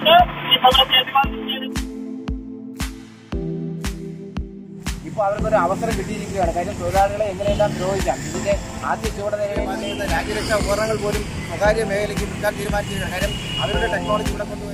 ആവശ്യപ്പെട്ടുകൊണ്ട് ഈ സമരത്തെ അഭിവാദ്യം ചെയ്യുന്നു ഇപ്പോൾ അവർക്കൊരു അവസരം കിട്ടിയിരിക്കുകയാണ് കാര്യം തൊഴിലാളികളെ എങ്ങനെയെല്ലാം ദ്രോഹിക്കാം ഇതിന്റെ ആദ്യ ചുവടെ ചെയ്യുന്ന രാജ്യരക്ഷാ ഉപകരണങ്ങൾ പോലും സ്വകാര്യ മേഖലയ്ക്ക് വിൽക്കാൻ തീരുമാനിച്ചിരിക്കുകയാണ് കാര്യം അവരുടെ ടെക്നോളജി ഇവിടെ കൊണ്ടുവരും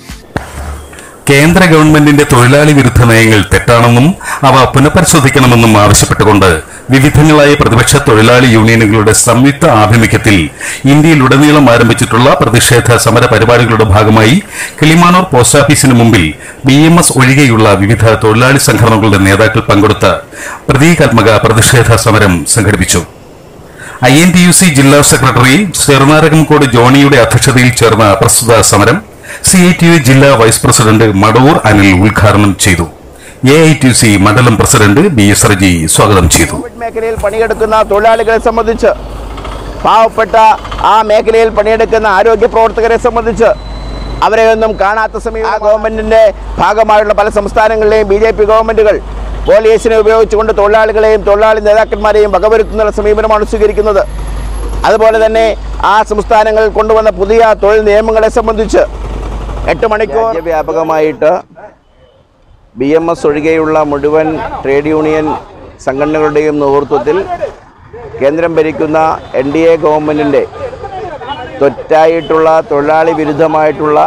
കേന്ദ്ര ഗവൺമെന്റിന്റെ തൊഴിലാളി വിരുദ്ധ നയങ്ങൾ തെറ്റാണെന്നും അവ പുനഃപരിശോധിക്കണമെന്നും ആവശ്യപ്പെട്ടുകൊണ്ട് വിവിധങ്ങളായ പ്രതിപക്ഷ തൊഴിലാളി യൂണിയനുകളുടെ സംയുക്ത ആഭിമുഖ്യത്തിൽ ഇന്ത്യയിലുടനീളം ആരംഭിച്ചിട്ടുള്ള പ്രതിഷേധ സമര പരിപാടികളുടെ ഭാഗമായി കിളിമാനൂർ പോസ്റ്റ് ഓഫീസിന് മുമ്പിൽ ബി എം എസ് ഒഴികെയുള്ള വിവിധ തൊഴിലാളി സംഘടനകളുടെ നേതാക്കൾ പങ്കെടുത്ത പ്രതീകാത്മക പ്രതിഷേധ സമരം സംഘടിപ്പിച്ചു I N T U C ജില്ലാ സെക്രട്ടറി ചെറുനാരകംകോട് ജോണിയുടെ അധ്യക്ഷതയിൽ ചേർന്ന പ്രസ്തുത സമരം സി ഐ ടി യു ജില്ലാ വൈസ് പ്രസിഡന്റ് മടവൂർ അനിൽ ഉദ്ഘാടനം ചെയ്തു A I T U C മണ്ഡലം പ്രസിഡന്റ് ബി എസ് റജി സ്വാഗതം ചെയ്തു കോവിഡ് മേഖലയിൽ പണിയെടുക്കുന്ന തൊഴിലാളികളെ സംബന്ധിച്ച് പാവപ്പെട്ട ആ മേഖലയിൽ പണിയെടുക്കുന്ന ആരോഗ്യ പ്രവർത്തകരെ സംബന്ധിച്ച് അവരെ ഒന്നും കാണാത്ത സമയം ആ ഗവൺമെന്റിന്റെ ഭാഗമായുള്ള പല സംസ്ഥാനങ്ങളിലെയും ബി ജെ പി ഗവൺമെന്റുകൾ പോലീസിനെ ഉപയോഗിച്ചുകൊണ്ട് തൊഴിലാളികളെയും തൊഴിലാളി നേതാക്കന്മാരെയും വകവരുത്തുന്ന സമീപനമാണ് സ്വീകരിക്കുന്നത് അതുപോലെ തന്നെ ആ സംസ്ഥാനങ്ങളിൽ കൊണ്ടുവന്ന പുതിയ തൊഴിൽ നിയമങ്ങളെ സംബന്ധിച്ച് എട്ട് മണിക്കൂർ വ്യാപകമായിട്ട് ബി എം എസ് ഒഴികെയുള്ള മുഴുവൻ ട്രേഡ് യൂണിയൻ സംഘടനകളുടെയും നേതൃത്വത്തിൽ കേന്ദ്രം ഭരിക്കുന്ന എൻ ഡി എ ഗവൺമെൻറ്റിൻ്റെ തെറ്റായിട്ടുള്ള തൊഴിലാളി വിരുദ്ധമായിട്ടുള്ള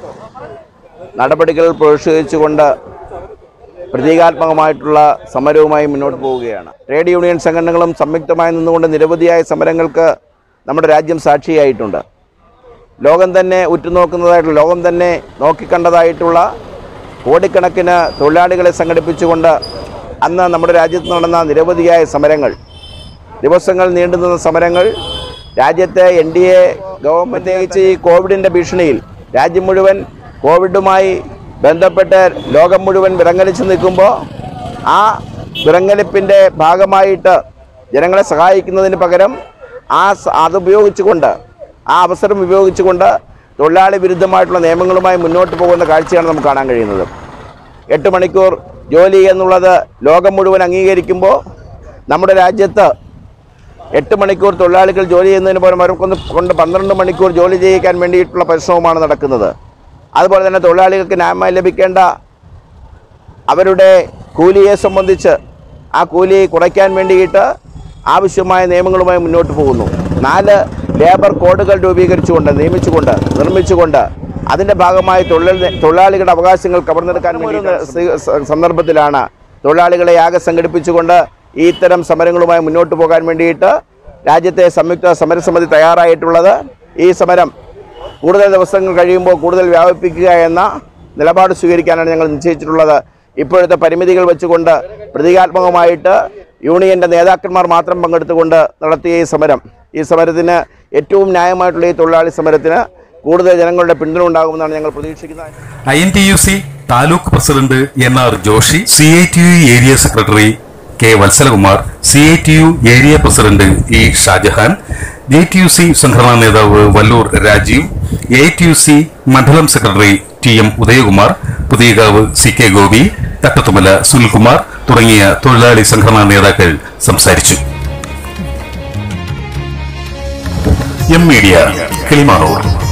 നടപടികൾ പ്രതിഷേധിച്ചുകൊണ്ട് പ്രതീകാത്മകമായിട്ടുള്ള സമരവുമായി മുന്നോട്ട് പോവുകയാണ് ട്രേഡ് യൂണിയൻ സംഘടനകളും സംയുക്തമായി നിന്നുകൊണ്ട് നിരവധിയായ സമരങ്ങൾക്ക് നമ്മുടെ രാജ്യം സാക്ഷിയായിട്ടുണ്ട് ലോകം തന്നെ ഉറ്റുനോക്കുന്നതായിട്ടുള്ള ലോകം തന്നെ നോക്കിക്കണ്ടതായിട്ടുള്ള കോടിക്കണക്കിന് തൊഴിലാളികളെ സംഘടിപ്പിച്ചുകൊണ്ട് അന്ന് നമ്മുടെ രാജ്യത്ത് നടന്ന നിരവധിയായ സമരങ്ങൾ ദിവസങ്ങൾ നീണ്ടുനിന്ന സമരങ്ങൾ രാജ്യത്തെ എൻ ഡി എ ഗവൺമെൻറ് പ്രത്യേകിച്ച് ഈ കോവിഡിൻ്റെ ഭീഷണിയിൽ രാജ്യം മുഴുവൻ കോവിഡുമായി ബന്ധപ്പെട്ട് ലോകം മുഴുവൻ വിറങ്ങലിച്ച് നിൽക്കുമ്പോൾ ആ വിറങ്ങലിപ്പിൻ്റെ ഭാഗമായിട്ട് ജനങ്ങളെ സഹായിക്കുന്നതിന് പകരം ആ സ- അതുപയോഗിച്ചുകൊണ്ട് ആ അവസരം ഉപയോഗിച്ചുകൊണ്ട് തൊഴിലാളി വിരുദ്ധമായിട്ടുള്ള നിയമങ്ങളുമായി മുന്നോട്ട് പോകുന്ന കാഴ്ചയാണ് നമുക്ക് കാണാൻ കഴിയുന്നത് എട്ട് മണിക്കൂർ ജോലി എന്നുള്ളത് ലോകം മുഴുവൻ അംഗീകരിക്കുമ്പോൾ നമ്മുടെ രാജ്യത്ത് എട്ട് മണിക്കൂർ തൊഴിലാളികൾ ജോലി ചെയ്യുന്നതിന് പകരം അവർക്കൊന്ന് കൊണ്ട് പന്ത്രണ്ട് മണിക്കൂർ ജോലി ചെയ്യിക്കാൻ വേണ്ടിയിട്ടുള്ള പരിശ്രമമാണ് നടക്കുന്നത് അതുപോലെ തന്നെ തൊഴിലാളികൾക്ക് ന്യായമായി ലഭിക്കേണ്ട അവരുടെ കൂലിയെ സംബന്ധിച്ച് ആ കൂലി കുറയ്ക്കാൻ വേണ്ടിയിട്ട് ആവശ്യമായ നിയമങ്ങളുമായി മുന്നോട്ട് പോകുന്നു നാല് ലേബർ കോഡുകൾ രൂപീകരിച്ചുകൊണ്ട് നിയമിച്ചുകൊണ്ട് നിർമ്മിച്ചുകൊണ്ട് അതിൻ്റെ ഭാഗമായി തൊഴിൽ തൊഴിലാളികളുടെ അവകാശങ്ങൾ കവർന്നെടുക്കാൻ വേണ്ടി സന്ദർഭത്തിലാണ് തൊഴിലാളികളെ ആകെ സംഘടിപ്പിച്ചുകൊണ്ട് ഈ ഇത്തരം സമരങ്ങളുമായി മുന്നോട്ട് പോകാൻ വേണ്ടിയിട്ട് രാജ്യത്തെ സംയുക്ത സമരസമിതി തയ്യാറായിട്ടുള്ളത് ഈ സമരം കൂടുതൽ ദിവസങ്ങൾ കഴിയുമ്പോൾ കൂടുതൽ വ്യാപിപ്പിക്കുക എന്ന നിലപാട് സ്വീകരിക്കാനാണ് ഞങ്ങൾ നിശ്ചയിച്ചിട്ടുള്ളത് ഇപ്പോഴത്തെ പരിമിതികൾ വെച്ചുകൊണ്ട് പ്രതീകാത്മകമായിട്ട് യൂണിയന്റെ നേതാക്കന്മാർ മാത്രം പങ്കെടുത്തുകൊണ്ട് നടത്തിയ ഈ സമരം ഈ സമരത്തിന് ഏറ്റവും ന്യായമായിട്ടുള്ള ഈ തൊഴിലാളി സമരത്തിന് കൂടുതൽ ജനങ്ങളുടെ പിന്തുണ ഉണ്ടാകുമെന്നാണ് ഞങ്ങൾ പ്രതീക്ഷിക്കുന്നത് I N T U C taluk president N R Joshi C I T U area secretary K Valsalakumar C I T U area president E Shajahan J T U C സംഘടനാ നേതാവ് Vallur Rajeev A T U C മണ്ഡലം secretary T M Udayakumar Puthiyakavu C K Gopi Thattathumala Sunilkumar തുടങ്ങിയ തൊഴിലാളി സംഘടനാ നേതാക്കൾ സംസാരിച്ചു M media Kilimanoor